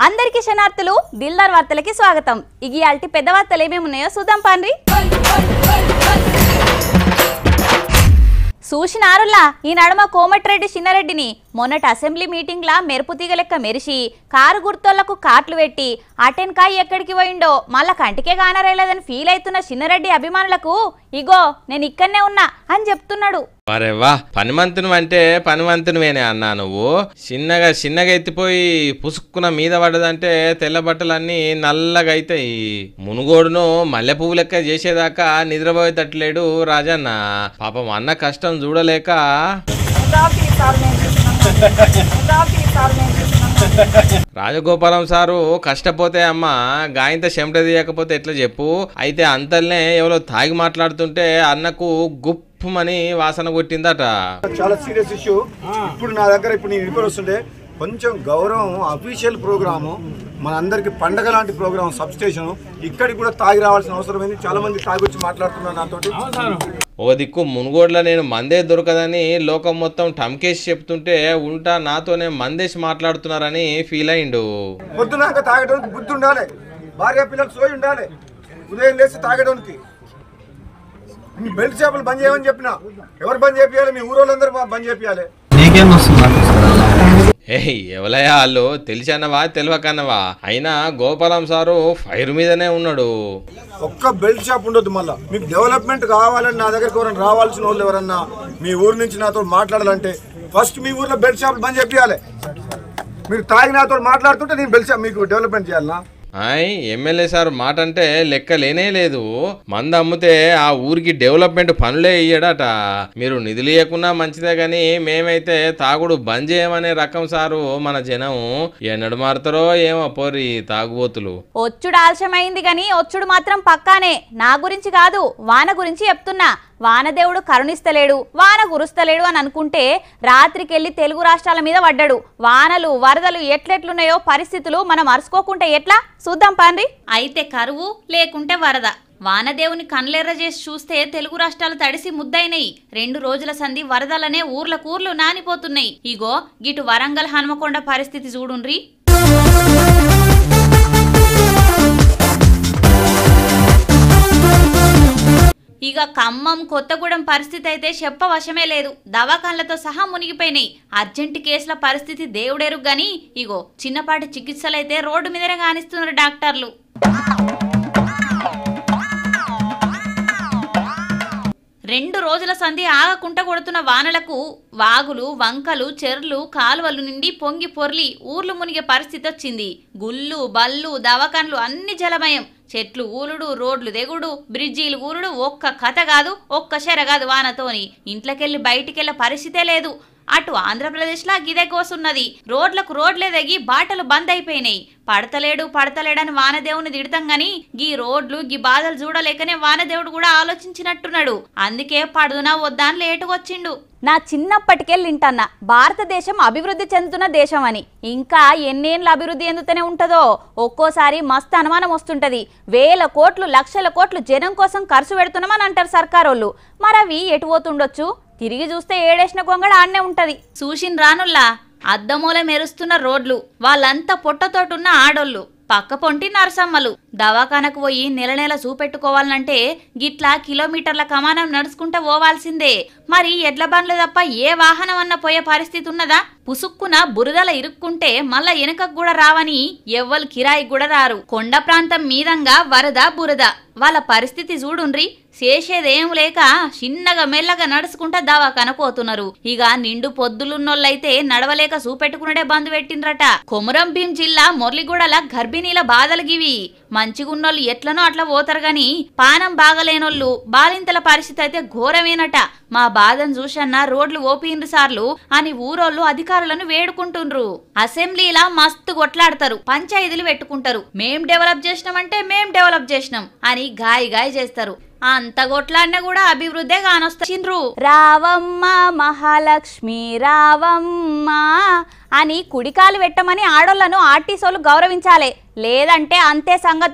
అందరికీ శనార్థులు దిల్దార్ వార్తలకి స్వాగతం ఇగి అల్టి పెద్ద వార్తలు ఏమేమి ఉన్నాయో చూద్దాం పాండ్రి చూసినారులా ఈ నడుమ కోమటిరెడ్డి చిన్నారెడ్డిని మొన్నటి అసెంబ్లీ మీటింగ్లా మెరుపు తీగ లెక్క మెరిసి కారు గుర్తోళ్లకు కార్ట్లు పెట్టి అటెన్కాయ్ ఎక్కడికి పోయిండో మళ్ళా కంటికే కానరేలేదని ఫీల్ అవుతున్న చిన్నారెడ్డి అభిమానులకు ఇగో నేను ఇక్కడనే ఉన్నా అని చెప్తున్నాడు అరే వా పనిమంతును అంటే పనిమంతునివేనే అన్నా నువ్వు చిన్నగా చిన్నగా ఎత్తిపోయి పుసుక్కున మీద పడ్డదంటే తెల్ల బట్టలన్నీ నల్లగా అవుతాయి మునుగోడును మల్లె పువ్వు లెక్క చేసేదాకా నిద్రపోయేటట్లేడు రాజన్న పాపం అన్న కష్టం చూడలేక రాజగోపాలం సారు కష్టపోతే అమ్మ గాయంత చెమట తీయకపోతే ఎట్లా చెప్పు అయితే అంతల్నే ఎవరో తాగి మాట్లాడుతుంటే అన్నకు గుప్పుమని వాసన కొట్టిందట చాలా సీరియస్ ఇష్యూ ఇప్పుడు నా దగ్గర ఇప్పుడు నేను ఇంటికి వస్తుంటే కొంచెం గౌరవం అఫీషియల్ ప్రోగ్రాము మన అందరికి పండగ లాంటి ప్రోగ్రామ్ సబ్ స్టేషన్ ఇక్కడికి కూడా తాగి రావాల్సిన అవసరం ఏంది చాలా మంది తాగి వచ్చి మాట్లాడుతున్నారు నాతోటి ఓ దిక్కు మునుగోడులో నేను మందే దొరకదని లోకం మొత్తం టమ్కేసి చెప్తుంటే ఉంటా నాతోనే మందేసి మాట్లాడుతున్నారని ఫీల్ అయిండు పొద్దునాక తాగడానికి బుద్ధి ఉండాలి భార్య పిల్లలు సోయి ఉండాలి ఉదయం లేచి తాగడానికి నీ బెల్ట్ చేపలు బంద్ చేయమని చెప్పిన ఎవరు బంద్ చేపియాలి మీ ఊరోళ్ళందరూ బంద్ చేపియాలి నీకేం వస్తుంది ఏయ్ ఎవలయ్యా వాళ్ళు తెలిసన్నవా తెలియకన్నవా అయినా గోపాలం సారు ఫైర్ మీదనే ఉన్నాడు ఒక్క బెల్ట్ షాప్ ఉండొద్దు మళ్ళా మీకు డెవలప్మెంట్ కావాలని నా దగ్గరికి ఎవరైనా రావాల్సిన వాళ్ళు ఎవరన్నా మీ ఊరు నుంచి నాతో మాట్లాడాలంటే ఫస్ట్ మీ ఊర్లో బెల్ట్ షాప్ బంద్ చెప్పాలి మీరు తాగి నాతో మాట్లాడుతుంటే నేను బెల్ట్ షాప్ మీకు డెవలప్మెంట్ చేయాలనా ఆయ్ ఎమ్మెల్యే సార్ మాట అంటే లెక్క లేనే లేదు మంద అమ్మితే ఆ ఊరికి డెవలప్మెంట్ పనులే ఇయ్యడట మీరు నిధులు ఇవ్వకున్నా మంచిదే కానీ మేమైతే తాగుడు బంద్ చేయమనే రకం సారు మన జనం ఎన్నడు మారుతారో ఏమో పోరి తాగుబోతులు ఒచ్చుడు ఆలస్యమైంది గాని ఒచ్చుడు మాత్రం పక్కానే నా గురించి కాదు వాన గురించి చెప్తున్నా వానదేవుడు కరుణిస్తలేడు వాన కురుస్తలేడు అని అనుకుంటే రాత్రికెళ్ళి తెలుగు రాష్ట్రాల మీద పడ్డాడు వానలు వరదలు ఎట్లెట్లున్నాయో పరిస్థితులు మనం అరుసుకోకుంటే ఎట్లా చూద్దాం పాండ్రి అయితే కరువు లేకుంటే వరద వానదేవుని కన్లెర్ర చేసి చూస్తే తెలుగు రాష్ట్రాలు తడిసి ముద్దయినాయి రెండు రోజుల సంధి వరదలనే ఊర్ల కూర్లు నానిపోతున్నాయి ఇగో గిటు వరంగల్ హనుమకొండ పరిస్థితి చూడుండ్రి ఇక ఖమ్మం కొత్తగూడెం పరిస్థితి అయితే చెప్పవశమే లేదు దవాఖాన్లతో సహా మునిగిపోయినాయి అర్జెంట్ కేసుల పరిస్థితి దేవుడెరుగు గాని ఇగో చిన్నపాటి చికిత్సలైతే రోడ్డు మీదనే కానిస్తున్నారు డాక్టర్లు రెండు రోజుల సంధి ఆగకుంట కొడుతున్న వానలకు వాగులు వంకలు చెర్లు కాలువలు నిండి పొంగి పొర్లి ఊర్లు మునిగే పరిస్థితి వచ్చింది గుళ్ళు బళ్ళు దవాఖాన్లు అన్ని జలమయం చెట్లు ఊలుడు రోడ్లు దెగుడు బ్రిడ్జీలు ఊరుడు ఒక్క కథ కాదు ఒక్క శర కాదు వానతోని ఇంట్లోకెళ్ళి బయటికెళ్ళే పరిస్థితే లేదు అటు ఆంధ్రప్రదేశ్లో గిదే కోసున్నది రోడ్లకు రోడ్లే తెగి బాటలు బంద్ అయిపోయినాయి పడతలేడు పడతలేడని వానదేవుని తిడతాం గాని గీ రోడ్లు గీ బాధలు చూడలేకనే వానదేవుడు కూడా ఆలోచించినట్టున్నాడు అందుకే పడుదునా వద్దా అని లేటుకొచ్చిండు నా చిన్నప్పటికెళ్ళి వింటన్నా భారతదేశం అభివృద్ధి చెందుతున్న దేశం అని ఇంకా ఎన్నేళ్ళు అభివృద్ధి ఎందుతూనే ఉంటుందో ఒక్కోసారి మస్తు అనుమానం వస్తుంటది వేల కోట్లు లక్షల కోట్లు జనం కోసం ఖర్చు పెడుతున్నామని అంటారు సర్కారోళ్ళు మరి అవి ఎటు పోతుండొచ్చు తిరిగి చూస్తే ఏడేసిన గొంగడ ఆడనే ఉంటది చూసిన రానుల్లా అద్దమూల మెరుస్తున్న రోడ్లు వాళ్ళంతా పొట్టతోటున్న ఆడోళ్ళు పక్క పొంటి నరసమ్మలు దవాఖానకు పోయి నెల నెల చూపెట్టుకోవాలంటే గిట్లా కిలోమీటర్ల కమానం నడుచుకుంటూ పోవాల్సిందే మరి ఎడ్ల బండ్లు తప్ప ఏ వాహనం అన్న పోయే పరిస్థితి ఉన్నదా పుసుక్కున బురదల ఇరుక్కుంటే మళ్ళా వెనకకు కూడా రావని ఎవ్వరు కిరాయి కూడా రారు కొండ ప్రాంతం మీదంగా వరద బురద వాళ్ళ పరిస్థితి చూడుండ్రి చేసేదేం లేక చిన్నగా మెల్లగా నడుచుకుంటా దవాఖాన పోతున్నారు ఇక నిండు పొద్దులున్నోళ్ళైతే నడవలేక చూపెట్టుకున్నడే బంద్ పెట్టిండ్రట కొమురం భీం జిల్లా మొర్లిగూడల గర్భిణీల బాధలు గివి మంచిగున్నోళ్ళు ఎట్లనో అట్లా పోతారు గాని పానం బాగలేనోళ్ళు బాలింతల పరిస్థితి అయితే ఘోరమేనట మా బాధను చూసన్న రోడ్లు ఓపిండ్రు సార్లు అని ఊరోళ్ళు అధికారులను వేడుకుంటుండ్రు అసెంబ్లీలా మస్తు కొట్లాడతారు పంచాయతీలు పెట్టుకుంటారు మేం డెవలప్ చేసినామంటే మేం డెవలప్ చేసినాం అని గాయ గాయ చేస్తారు అంత కొట్లాడినా కూడా అభివృద్ధే కానొచ్చిండ్రు రావమ్మ మహాలక్ష్మి రావమ్మ అని కుడికాలు పెట్టమని ఆడోళ్లను ఆర్టీసోలు గౌరవించాలి లేదంటే అంతే సంగతులు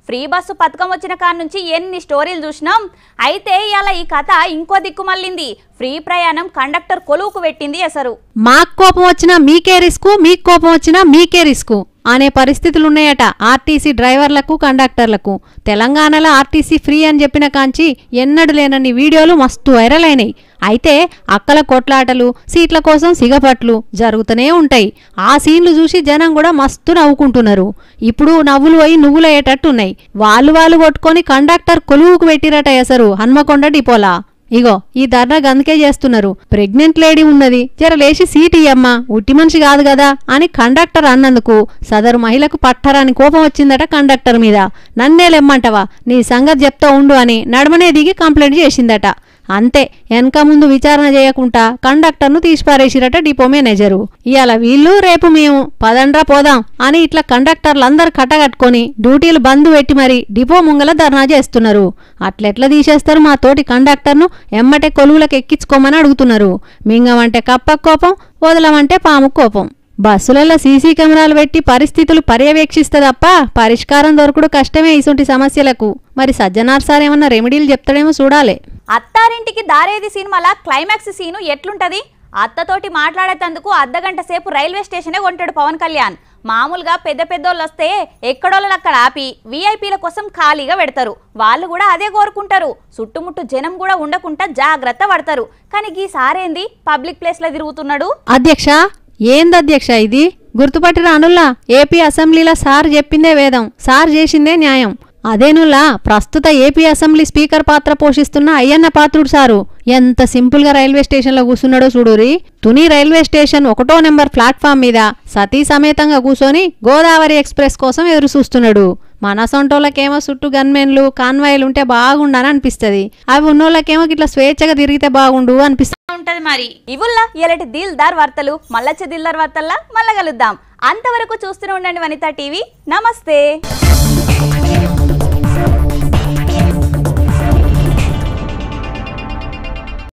ఫ్రీ బస్సు పథకం వచ్చిన కాడ నుంచి ఎన్ని స్టోరీలు చూసినాం అయితే ఇలా ఈ కథ ఇంకో దిక్కు మళ్ళింది ఫ్రీ ప్రయాణం కండక్టర్ కొలువుకు పెట్టింది అసలు మాకు కోపం వచ్చినా మీకే రిస్కు మీకు కోపం వచ్చినా మీకే రిస్కు అనే పరిస్థితులు ఉన్నాయట ఆర్టీసీ డ్రైవర్లకు కండక్టర్లకు తెలంగాణలో ఆర్టీసీ ఫ్రీ అని చెప్పిన కాంచి ఎన్నడు లేనన్ని వీడియోలు మస్తు వైరల్ అయినాయి అయితే అక్కల కొట్లాటలు సీట్ల కోసం సిగపట్లు జరుగుతూనే ఉంటాయి ఆ సీన్లు చూసి జనం కూడా మస్తు నవ్వుకుంటున్నారు ఇప్పుడు నవ్వులు పోయి నువ్వులయ్యేటట్టు ఉన్నాయి వాళ్ళు వాళ్ళు కొట్టుకొని కండక్టర్ కొలువుకు పెట్టిరట ఎసరు హన్మకొండ డిపోలా ఇగో ఈ ధర్నా గందుకే చేస్తున్నారు ప్రెగ్నెంట్ లేడీ ఉన్నది జర లేచి సీట్ ఇయ్యమ్మా ఉట్టి మనిషి కాదు కదా అని కండక్టర్ అన్నందుకు సదరు మహిళకు పట్టరాని కోపం వచ్చిందట కండక్టర్ మీద నన్నే లెమ్మంటవా నీ సంగతి చెప్తా ఉండు అని నడమనే దిగి కంప్లైంట్ చేసిందట అంతే వెనక ముందు విచారణ చేయకుండా కండక్టర్ను తీసిపారేసిరట డిపో మేనేజరు ఇవాళ వీళ్ళు రేపు మేము పదండ్రా పోదాం అని ఇట్లా కండక్టర్లందరూ కట్టగట్టుకొని డ్యూటీలు బంద్ పెట్టి మరి డిపో ముంగల ధర్నా చేస్తున్నారు అట్లెట్లా తీసేస్తారు మా తోటి కండక్టర్ను ఎమ్మటే కొలువులకు ఎక్కించుకోమని అడుగుతున్నారు మింగమంటే కప్ప కోపం వదలమంటే పాము కోపం బస్సులలో సీసీ కెమెరాలు పెట్టి పరిస్థితులు పర్యవేక్షిస్తే తప్ప పరిష్కారం దొరకడు కష్టమే ఇసుంటి సమస్యలకు మరి సజ్జనార్ సార్ ఏమన్నా రెమెడీలు చెప్తాడేమో చూడాలి అత్తారింటికి దారేది సినిమాల క్లైమాక్స్ సీను ఎట్లుంటది అత్తతోటి మాట్లాడేటందుకు అర్ధగంట సేపు రైల్వే స్టేషనే కొంటాడు పవన్ కళ్యాణ్ మామూలుగా పెద్ద పెద్దోళ్ళు వస్తే ఎక్కడోళ్ళు అక్కడ ఆపి వీఐపీల కోసం ఖాళీగా పెడతారు వాళ్ళు కూడా అదే కోరుకుంటారు చుట్టుముట్టు జనం కూడా ఉండకుండా జాగ్రత్త పడతారు కానీ ఈ సారేంది పబ్లిక్ ప్లేస్లో తిరుగుతున్నాడు అధ్యక్ష ఏంది అధ్యక్ష ఇది గుర్తుపట్టి రానుల్లా ఏపీ అసెంబ్లీలో సార్ చెప్పిందే వేదం సార్ చేసిందే న్యాయం అదేనుల్లా ప్రస్తుత ఏపీ అసెంబ్లీ స్పీకర్ పాత్ర పోషిస్తున్న అయ్యన్న పాత్రుడు సారు ఎంత సింపుల్ గా రైల్వే స్టేషన్లో కూర్చున్నాడో చూడురి తుని రైల్వే స్టేషన్ ఒకటో నెంబర్ ప్లాట్ఫామ్ మీద సతీ సమేతంగా కూర్చొని గోదావరి ఎక్స్ప్రెస్ కోసం ఎదురు చూస్తున్నాడు మన సొంటోళ్ళకేమో చుట్టూ గన్మెన్లు కాన్వాయిలు ఉంటే బాగుండని అనిపిస్తుంది అవి ఉన్నోళ్ళకేమో ఇట్లా స్వేచ్ఛగా తిరిగితే బాగుండు అనిపిస్తుంది ఉంటది మరి ఇవుల్లా ఇలాంటి దిల్దార్ వార్తలు మళ్ళొచ్చే దిల్దార్ వార్తల్లా మళ్ళా కలుద్దాం అంతవరకు చూస్తూనే ఉండండి వనితా టీవీ నమస్తే